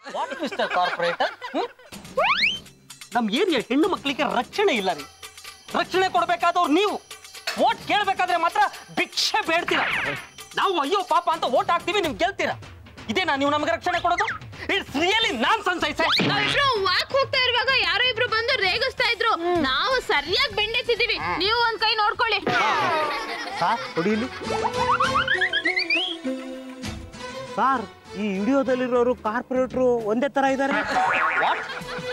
What mister corporator ನಮ್ area ಹೆಣ್ಣು ಮಕ್ಕಳಿಗೆ ರಕ್ಷಣೆ ಇಲ್ಲ ರೀ ರಕ್ಷಣೆ ಕೊಡ್ಬೇಕಾದವ್ರು ನೀವು ಓಟ್ ಕೇಳ್ಬೇಕಾದ್ರೆ ಮಾತ್ರ ಭಿಕ್ಷೆ ಬೇಡ್ತೀರಾ ನಾವು ಅಯ್ಯೋ ಪಾಪ ಅಂತ ಓಟ್ ಹಾಕ್ತೀವಿ ನೀವು ಗೆಲ್ತೀರಾ ಇದೇನಾ ನೀವು ನಮಗೆ ರಕ್ಷಣೆ ಕೊಡೋದು ಇಟ್ಸ್ ರಿಯಲಿ ನಾನ್ ಸನ್ಸೈಸೆ ನಾವಿಬ್ರು ವಾಕ್ ಹೋಗ್ತಾ ಇರುವಾಗ ಯಾರೋ ಇಬ್ರು ಬಂದು ರೇಗಿಸ್ತಾ ಇದ್ರು ನಾವು ಸರಿಯಾಗಿ ಬೆಂಡೆತ್ತಿದೀವಿ ನೀವು ಒಂದ್ ಕೈ ನೋಡ್ಕೊಳ್ಳಿ ಸಾರ್ ಹೊಡಿಲಿ ಸಾರ್ ಈ ವಿಡಿಯೋದಲ್ಲಿರೋರು ಕಾರ್ಪೊರೇಟ್ರು ಒಂದೇ ತರ ಇದ್ದಾರೆ ವಾಟ್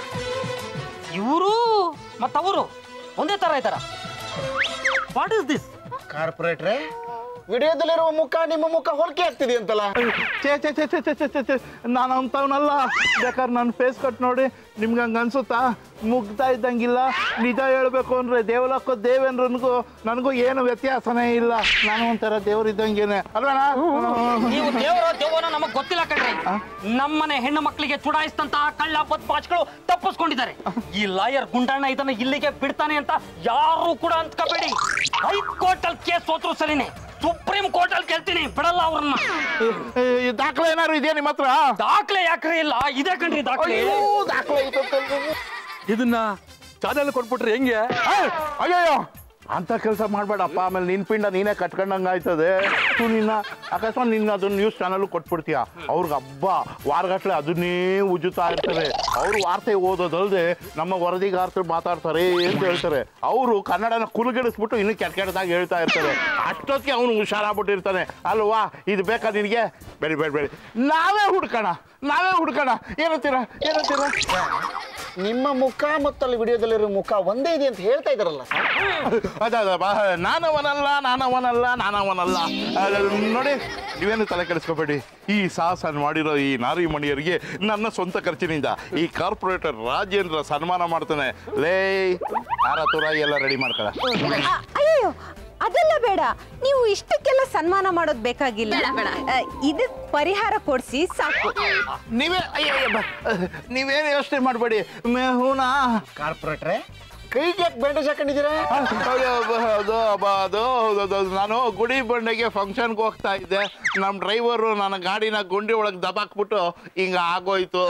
ಇವರು ಮತ್ತವರು ಒಂದೇ ತರ ಇದ್ದಾರ ವಾಟ್ ಇಸ್ ದಿಸ್ ಕಾರ್ಪೊರೇಟ್ರೆ ವಿಡಿಯೋದಲ್ಲಿರುವ ಮುಖ ನಿಮ್ಮ ಮುಖ ಹೋಲಿಕೆ ಆಗ್ತಿದೆ ಅಂತಲ್ಲ ಛೇ ಛೇ ಛೇ ಛೇ ಛೇ ಛೇ ಛೇ ಛೇ ನಾನು ಅಂಥವ್ನಲ್ಲ ಬೇಕಾದ್ರೆ ನನ್ನ ಫೇಸ್ ಕಟ್ ನೋಡಿ ನಿಮ್ಗೆ ಹಂಗೆ ಅನ್ಸುತ್ತಾ ಮುಗ್ತಾ ಇದ್ದಂಗಿಲ್ಲ ನಿಜ ಹೇಳ್ಬೇಕು ಅಂದ್ರೆ ದೇವಲಕ್ಕ ದೇವೇಂದ್ರನಿಗೂ ನನಗೂ ಏನು ವ್ಯತ್ಯಾಸನೇ ಇಲ್ಲ ನಾನು ಒಂಥರ ದೇವ್ರಿದ್ದಂಗೇನೆ ಅಲ್ವೇನಾ ನೀವು ದೇವರ ದೇವನ ನಮಗ್ ಗೊತ್ತಿಲ್ಲ ಕಣ್ರಿ ನಮ್ಮನೆ ಹೆಣ್ಣು ಮಕ್ಕಳಿಗೆ ಚುಡಾಯಿಸಿದಂತಹ ಕಳ್ಳ ಬದ್ಮಾಚ್ಗಳು ತಪ್ಪಿಸ್ಕೊಂಡಿದ್ದಾರೆ ಈ ಲಾಯರ್ ಗುಂಡಣ್ಣ ಇದನ್ನ ಇಲ್ಲಿಗೆ ಬಿಡ್ತಾನೆ ಅಂತ ಯಾರು ಕೂಡ ಅಂದ್ಕೋಬೇಡಿ ಹೈಕೋರ್ಟ್ ಅಲ್ಲಿ ಕೇಸ್ ಸೋತ್ರು ಸರಿನೇ ಸುಪ್ರೀಂ ಕೋರ್ಟ್ ಅಲ್ಲಿ ಗೆಲ್ತೀನಿ ಬಿಡಲ್ಲ ಅವ್ರನ್ನ ಈ ದಾಖಲೆ ಏನಾದ್ರು ಇದೆಯಾ ನಿಮ್ಮ ಹತ್ರ ದಾಖಲೆ ಯಾಕ್ರಿ ಇಲ್ಲ ಇದೆ ಕಣ್ರಿ ದಾಖಲೆ ಅಯ್ಯೋ, ದಾಖಲೆ ಐತಂತಲ್ರಿ. ಇದನ್ನ ಚಾನೆಲ್ ಕೊಟ್ಬಿಟ್ರೆ ಹೆಂಗೆ ಏ, ಅಯ್ಯಯ್ಯೋ ಅಂತ ಕೆಲಸ ಮಾಡಬೇಡಪ್ಪ ಆಮೇಲೆ ನಿನ್ ಪಿಂಡ ನೀನೇ ಕಟ್ಕೊಂಡಂಗೆ ಆಯ್ತದೆ ತು ನಿನ್ನ ಅಕಸ್ಮಾತ್ ನಿನ್ನ ಅದನ್ನ ನ್ಯೂಸ್ ಚಾನಲ್ ಕೊಟ್ಬಿಡ್ತೀಯ ಅವ್ರಿಗೆ ಹಬ್ಬ ವಾರಗಟ್ಲೆ ಅದನ್ನೇ ಉಜುತ್ತಾ ಇರ್ತಾರೆ ಅವ್ರು ವಾರ್ತೆ ಓದೋದಲ್ದೆ ನಮ್ಮ ವರದಿಗಾರರು ಮಾತಾಡ್ತಾರೆ ಅಂತ ಹೇಳ್ತಾರೆ ಅವರು ಕನ್ನಡನ ಕುಲುಗಿಡಿಸ್ಬಿಟ್ಟು ಇನ್ನು ಕೆಟ್ಟ ಕೆಟ್ಟದಾಗಿ ಹೇಳ್ತಾ ಇರ್ತಾರೆ ಅಷ್ಟೊತ್ತಿಗೆ ಅವನು ಹುಷಾರಾಗ್ಬಿಟ್ಟಿರ್ತಾನೆ ಅಲ್ವಾ ಇದು ಬೇಕಾ ನಿನಗೆ ಬೇಡಿ ಬೇಡ ಬೇಡಿ ನಾವೇ ಹುಡ್ಕೋಣ ನಾವೇ ಹುಡ್ಕೋಣ ಏನಂತೀರಾ ಏನಂತೀರಾ ನಿಮ್ಮ ಮುಖ ಮತ್ತು ಅಲ್ಲಿ ವಿಡಿಯೋದಲ್ಲಿರೋ ಮುಖ ಒಂದೇ ಇದೆ ಅಂತ ಹೇಳ್ತಾ ಇದಾರಲ್ಲ ಸರ್ ಅದ ಅದ ಬಾ ನಾನವನಲ್ಲ ನಾನವನಲ್ಲ ನಾನವನಲ್ಲ ಅದ್ ನೋಡಿ ನೀವೇನು ತಲೆ ಕೆಡಿಸ್ಕೋಬೇಡಿ ಈ ಸಾಹಸ ಮಾಡಿರೋ ಈ ನಾರಿ ಮಣಿಯರಿಗೆ ನನ್ನ ಸ್ವಂತ ಖರ್ಚಿನಿಂದ ಈ ಕಾರ್ಪೊರೇಟರ್ ರಾಜೇಂದ್ರ ಸನ್ಮಾನ ಮಾಡ್ತಾನೆ ಲೇ ಆರ ತುರ ಎಲ್ಲ ರೆಡಿ ಮಾಡ್ಕೊಳ ಅ- ಅಯ್ಯೋ ಅದೆಲ್ಲ ಬೇಡ ನೀವು ಇಷ್ಟಕ್ಕೆಲ್ಲ ಸನ್ಮಾನ ಮಾಡೋದು ಬೇಕಾಗಿಲ್ಲ ಬೇಡ, ಬೇಡ. ಅ, ಇದಕ್ ಪರಿಹಾರ ಕೊಡ್ಸಿ ಸಾಕು ನೀವೇ ಅಯ್ಯ, ಅಯ್ಯ, ಬಾ. ನೀವೇನು ಯೋಚನೆ ಮಾಡಬೇಡಿ ಮೇಹುನಾ ಕಾರ್ಪೊರೇಟ್ರೆ ಕೈಗೆ ಯಾಕೆ ಬ್ಯಾಂಡೇಜ್ ಹಾಕೊಂಡಿದ್ದೀರಾ ಅಯ್ಯೋ, ಬ- ಅದು ಬ- ಅದು ಹೌದು, ಅದು ಅದು. ನಾನು ಗುಡಿ ಬಂಡೆಗೆ ಫಂಕ್ಷನ್ಗೆ ಹೋಗ್ತಾ ಇದ್ದೆ ನಮ್ಮ ಡ್ರೈವರು ನನ್ನ ಗಾಡಿನ ಗುಂಡಿ ಒಳಗೆ ದಬಾಕ್ಬಿಟ್ಟು ಹಿಂಗ ಆಗೋಯ್ತು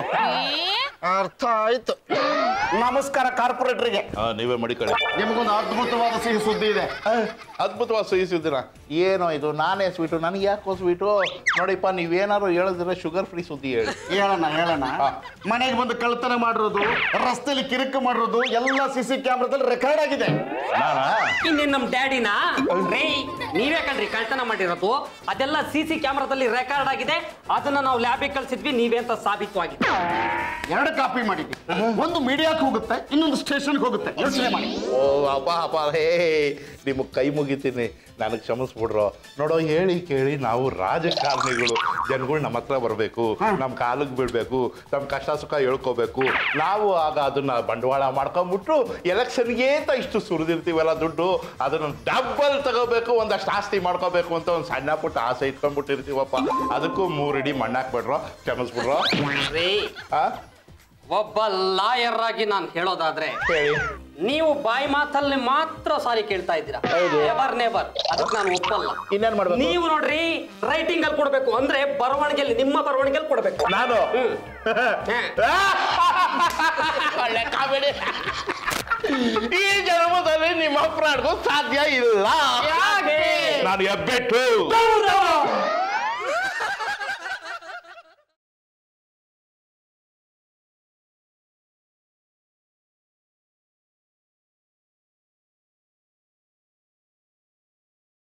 ಅರ್ಥ ಆಯ್ತು ನಮಸ್ಕಾರ ಕಾರ್ಪೊರೇಟ್ರಿಗೆ ಆ, ನೀವೇ ಮಡಿಕಳಿ ನಿಮಗೊಂದು ಅದ್ಭುತವಾದ ಸಿಹಿ ಸುದ್ದಿ ಇದೆ ಅದ್ಭುತವಾದ ಸುಯಿಸಿದ್ದೀರ ಏನೋ ಇದು ನಾನೇ ಸ್ವೀಟು ನನಗೆ ಯಾಕೋ ಸ್ವೀಟು ನೋಡಿಪ್ಪ ನೀವೇನಾದ್ರು ಹೇಳಿದ್ರೆ ಶುಗರ್ ಫ್ರೀ ಸುದ್ದಿ ಹೇಳಿ ಹೇಳೋಣ ಹೇಳೋಣ ಮನೆಗೆ ಬಂದು ಕಳ್ತನ ಮಾಡಿರೋದು ರಸ್ತೆಯಲ್ಲಿ ಕಿರಿಕು ಮಾಡಿರೋದು ಎಲ್ಲ ಸಿ ಸಿ ಕ್ಯಾಮ್ರಾದಲ್ಲಿ ರೆಕಾರ್ಡ್ ಆಗಿದೆ ನಾನಾ ಇನ್ನೇನ್ ನಮ್ ಡ್ಯಾಡಿನ ರೇ ನೀವೇ ಕಣ್ರಿ ಕಳ್ತನ ಮಾಡಿರೋದು ಅದೆಲ್ಲ ಸಿ ಸಿ ಕ್ಯಾಮ್ರಾದಲ್ಲಿ ರೆಕಾರ್ಡ್ ಆಗಿದೆ ಅದನ್ನ ನಾವು ಲ್ಯಾಬಿಗೆ ಕಳ್ಸಿದ್ವಿ ನೀವೇ ಅಂತ ಸಾಬೀತವಾಗಿದೆ ಎರಡು ಕಾಪಿ ಮಾಡಿದ್ವಿ ಒಂದು ಮೀಡಿಯಾಕ್ಕೆ ಹೋಗುತ್ತೆ ಇನ್ನೊಂದು ಸ್ಟೇಷನ್ಗೆ ಹೋಗುತ್ತೆ ಯೋಚನೆ ಮಾಡಿ ಓ ಅಪ್ಪ ಅಪ್ಪ ಹೇ ನಿಮಗೆ ಕೈ ಮುಗಿತೀನಿ ನನಗೆ ಕ್ಷಮಿಸ್ಬಿಡ್ರೋ ನೋಡೋ ಹೇಳಿ ಕೇಳಿ ನಾವು ರಾಜಕಾರಣಿಗಳು ಜನಗಳು ನಮ್ಮ ಹತ್ರ ಬರಬೇಕು ನಮ್ಮ ಕಾಲಿಗೆ ಬೀಳ್ಬೇಕು ನಮ್ಮ ಕಷ್ಟ ಸುಖ ಹೇಳ್ಕೋಬೇಕು ನಾವು ಆಗ ಅದನ್ನ ಬಂಡವಾಳ ಮಾಡ್ಕೊಂಬಿಟ್ಟು ಎಲೆಕ್ಷನ್ಗೆ ಅಂತ ಇಷ್ಟು ಸುರಿದಿರ್ತೀವಲ್ಲ ದುಡ್ಡು ಅದನ್ನ ಡಬ್ಬಲ್ ತಗೋಬೇಕು ಒಂದಷ್ಟು ಆಸ್ತಿ ಮಾಡ್ಕೋಬೇಕು ಅಂತ ಒಂದು ಸಣ್ಣ ಪುಟ್ಟ ಆಸೆ ಇಟ್ಕೊಂಡ್ಬಿಟ್ಟಿರ್ತೀವಪ್ಪ ಅದಕ್ಕೂ ಮೂರಿಡಿ ಮಣ್ಣಾಕ್ಬಿಡ್ರೋ ಕ್ಷಮಿಸ್ಬಿಡ್ರೋ ರೇ ಆ ಒಬ್ಬ ಲಾಯರ್ ಆಗಿ ನಾನು ಹೇಳೋದಾದ್ರೆ ಹೇಳಿ ನೀವು ಬಾಯಿ ಮಾತಲ್ಲಿ ಮಾತ್ರ ಸಾರಿ ಕೇಳ್ತಾ ಇದ್ದೀರಾ ನೆವರ್ ನೆವರ್ ಅದಕ್ಕೆ ನಾನು ಒಪ್ಪಲ್ಲ ಇನ್ನೇನ್ ಮಾಡ್ಬೇಕು? ನೀವು ನೋಡ್ರಿ ರೈಟಿಂಗ್ ಅಲ್ಲಿ ಕೊಡ್ಬೇಕು ಅಂದ್ರೆ ಬರವಣಿಗೆಯಲ್ಲಿ ನಿಮ್ಮ ಬರವಣಿಗೆಯಲ್ಲಿ ಕೊಡ್ಬೇಕು ನಾನು ಹ್ಮ್. ಒಳ್ಳೆ ಕಾಮಿಡಿ ಈ ಜನ್ಮದಲ್ಲಿ ನಿಮ್ಮ ಫ್ರಾಡ್ಗೂ ಸಾಧ್ಯ ಇಲ್ಲ ಯಾಕೆ? ನಾನು ಎಬ್ಬೆಟ್ಟು ಗೌರವ